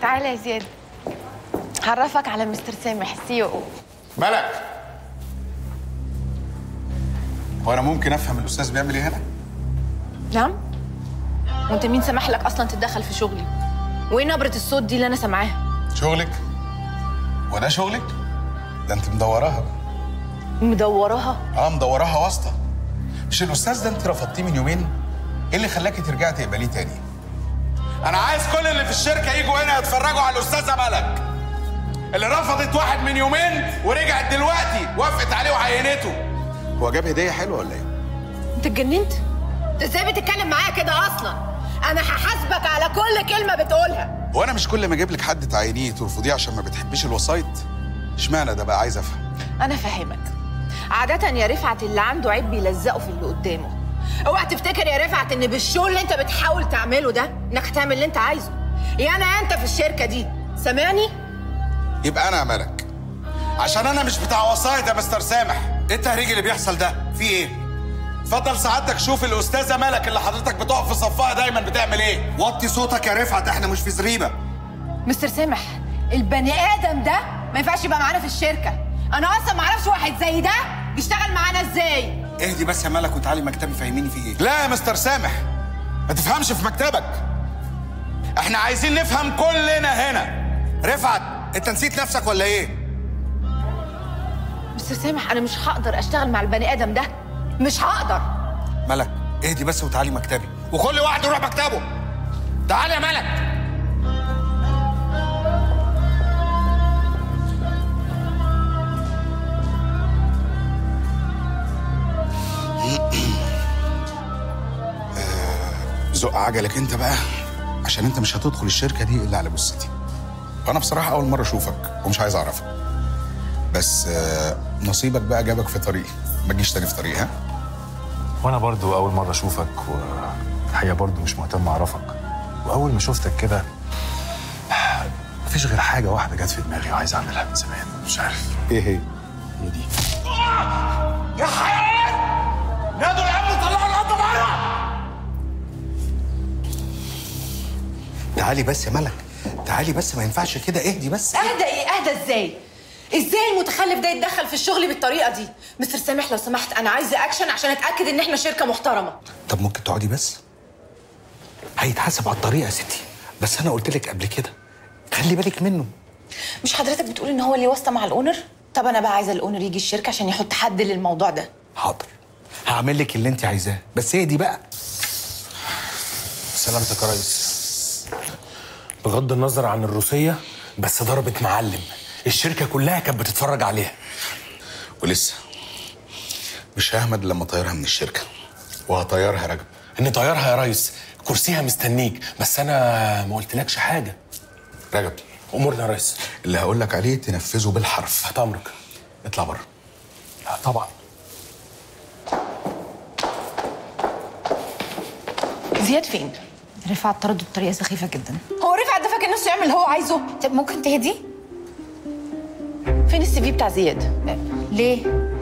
تعالى يا زياد هعرفك على مستر سامح سي او ملك هو انا ممكن افهم الاستاذ بيعمل ايه هنا نعم وانت مين سمح لك اصلا تتدخل في شغلي وايه نبره الصوت دي اللي انا سامعاها شغلك وده شغلك ده انت مدوراها مدوراها اه مدوراها واسطه مش الاستاذ ده انت رفضتيه من يومين ايه اللي خلاكي ترجعي تقبليه تاني انا عايز كل اللي في الشركه يجوا هنا يتفرجوا على الاستاذه ملك اللي رفضت واحد من يومين ورجعت دلوقتي وافقت عليه وعينته هو جاب هديه حلوه ولا ايه انت اتجننت انت ازاي بتتكلم معايا كده اصلا انا هحاسبك على كل كلمه بتقولها هو انا مش كل ما اجيب لك حد تعينيه ترفضيه عشان ما بتحبيش الوسايط اشمعنى ده بقى عايز افهم انا فاهمك عادة يا رفعت اللي عنده عيب بيلزقه في اللي قدامه اوعى تفتكر يا رفعت ان بالشغل اللي انت بتحاول تعمله ده انك هتعمل اللي انت عايزه يا انا انت في الشركه دي سامعني يبقى انا ملك عشان انا مش بتاع وسايط يا مستر سامح ايه التهريج اللي بيحصل ده في ايه اتفضل سعادتك شوف الاستاذه ملك اللي حضرتك بتقف في صفها دايما بتعمل ايه وطي صوتك يا رفعت احنا مش في زريبه مستر سامح البني ادم ده ما ينفعش يبقى معانا في الشركه انا اصلا ما اعرفش واحد زي ده بيشتغل معانا ازاي اهدي بس يا ملك وتعالي مكتبي فهميني في ايه لا يا مستر سامح ما تفهمش في مكتبك احنا عايزين نفهم كلنا هنا رفعت انت نسيت نفسك ولا ايه مستر سامح انا مش هقدر اشتغل مع البني ادم ده مش هقدر ملك اهدي بس وتعالي مكتبي وكل واحد يروح مكتبه تعالي يا ملك زق عجلك انت بقى عشان انت مش هتدخل الشركه دي الا على جثتي وانا بصراحه اول مره اشوفك ومش عايز اعرفك بس آه، نصيبك بقى جابك في طريقي ما تجيش تاني في طريقي ها وانا برضو اول مره اشوفك والحقيقه برضو مش مهتم اعرفك واول ما شفتك كده مفيش غير حاجه واحده جت في دماغي وعايز اعملها من زمان مش عارف ايه هي هي دي يا حيوان نادوا الامن طلعوا الاب بره تعالي بس يا ملك تعالي بس ما ينفعش كده اهدي بس اهدى ايه اهدى ازاي ازاي المتخلف ده يتدخل في الشغل بالطريقه دي مستر سامح لو سمحت انا عايزه اكشن عشان اتاكد ان احنا شركه محترمه طب ممكن تقعدي بس هيتحاسب على الطريقه يا ستي بس انا قلت لك قبل كده خلي بالك منه مش حضرتك بتقول ان هو اللي واسطه مع الاونر طب انا بقى عايزه الاونر يجي الشركه عشان يحط حد للموضوع ده حاضر هعمل لك اللي انت عايزاه بس اهدي بقى سلامتك يا ريس بغض النظر عن الروسية بس ضربت معلم الشركة كلها كانت بتتفرج عليها ولسه مش ههمد لما اطيرها من الشركه وهطيرها رجب ان طيارها يا ريس كرسيها مستنيك بس انا ما قلتلكش حاجة رجب امورنا يا ريس اللي هقول لك عليه تنفذه بالحرف تحت امرك اطلع بره لا طبعا زياد فين رفعت طرده بطريقه سخيفه جدا هو رفعت ده فاكر نفسه يعمل اللي هو عايزه طب ممكن تهدي فين السي في بتاع زياد ليه